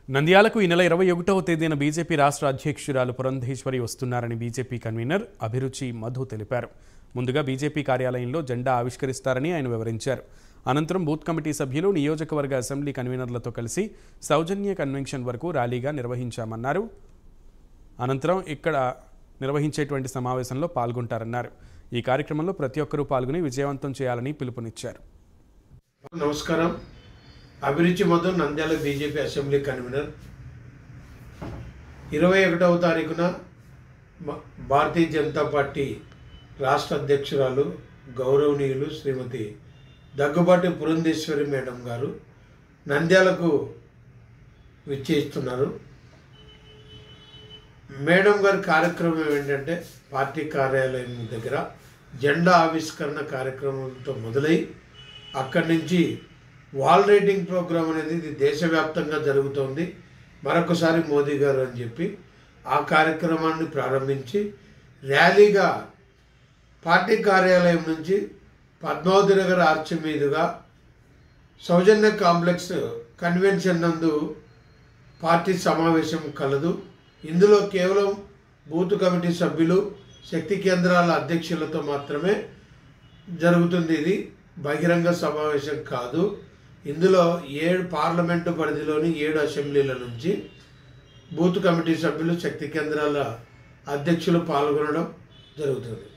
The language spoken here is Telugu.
నంద్యాలకు ఈ నెల ఇరవై ఒకటవ తేదీన బీజేపీ రాష్ట్ర అధ్యక్షురాలు పురంధేశ్వరి వస్తున్నారని బీజేపీ కన్వీనర్ అభిరుచి మధు తెలిపారు ముందుగా బీజేపీ కార్యాలయంలో జెండా ఆవిష్కరిస్తారని ఆయన వివరించారు అనంతరం బూత్ కమిటీ సభ్యులు నియోజకవర్గ అసెంబ్లీ కన్వీనర్లతో కలిసి సౌజన్య కన్వెన్షన్ వరకు ర్యాలీగా నిర్వహించామన్నారు అనంతరం ఇక్కడ నిర్వహించేటువంటి సమావేశంలో పాల్గొంటారన్నారు ఈ కార్యక్రమంలో ప్రతి ఒక్కరూ పాల్గొని విజయవంతం చేయాలని పిలుపునిచ్చారు నమస్కారం అభిరుచి Madhu Nandyal BJP assembly convener ఇరవై ఒకటవ తారీఖున మ- భారతీయ జనతా పార్టీ రాష్ట్ర అధ్యక్షురాలు గౌరవనీయులు శ్రీమతి దగ్గుబాటి పురంధేశ్వరి మేడం గారు నంద్యాలకు విచ్చేస్తున్నారు మేడం గారి కార్యక్రమం ఏంటంటే పార్టీ కార్యాలయం దగ్గర జెండా ఆవిష్కరణ కార్యక్రమంతో మొదలై అక్కడి నుంచి వాల్ రైటింగ్ ప్రోగ్రాం అనేది ఇది దేశవ్యాప్తంగా జరుగుతోంది మరొకసారి మోదీ గారు అని చెప్పి ఆ కార్యక్రమాన్ని ప్రారంభించి ర్యాలీగా పార్టీ కార్యాలయం నుంచి పద్మావతి నగర్ ఆర్చ్ మీదుగా సౌజన్య కాంప్లెక్స్ కన్వెన్షన్ నందు పార్టీ సమావేశం కలదు ఇందులో కేవలం బూత్ కమిటీ సభ్యులు శక్తి కేంద్రాల అధ్యక్షులతో మాత్రమే జరుగుతుంది ఇది బహిరంగ సమావేశం కాదు ఇందులో ఏడు పార్లమెంటు పరిధిలోని ఏడు అసెంబ్లీల నుంచి బూత్ కమిటీ సభ్యులు శక్తి కేంద్రాల అధ్యక్షులు పాల్గొనడం జరుగుతుంది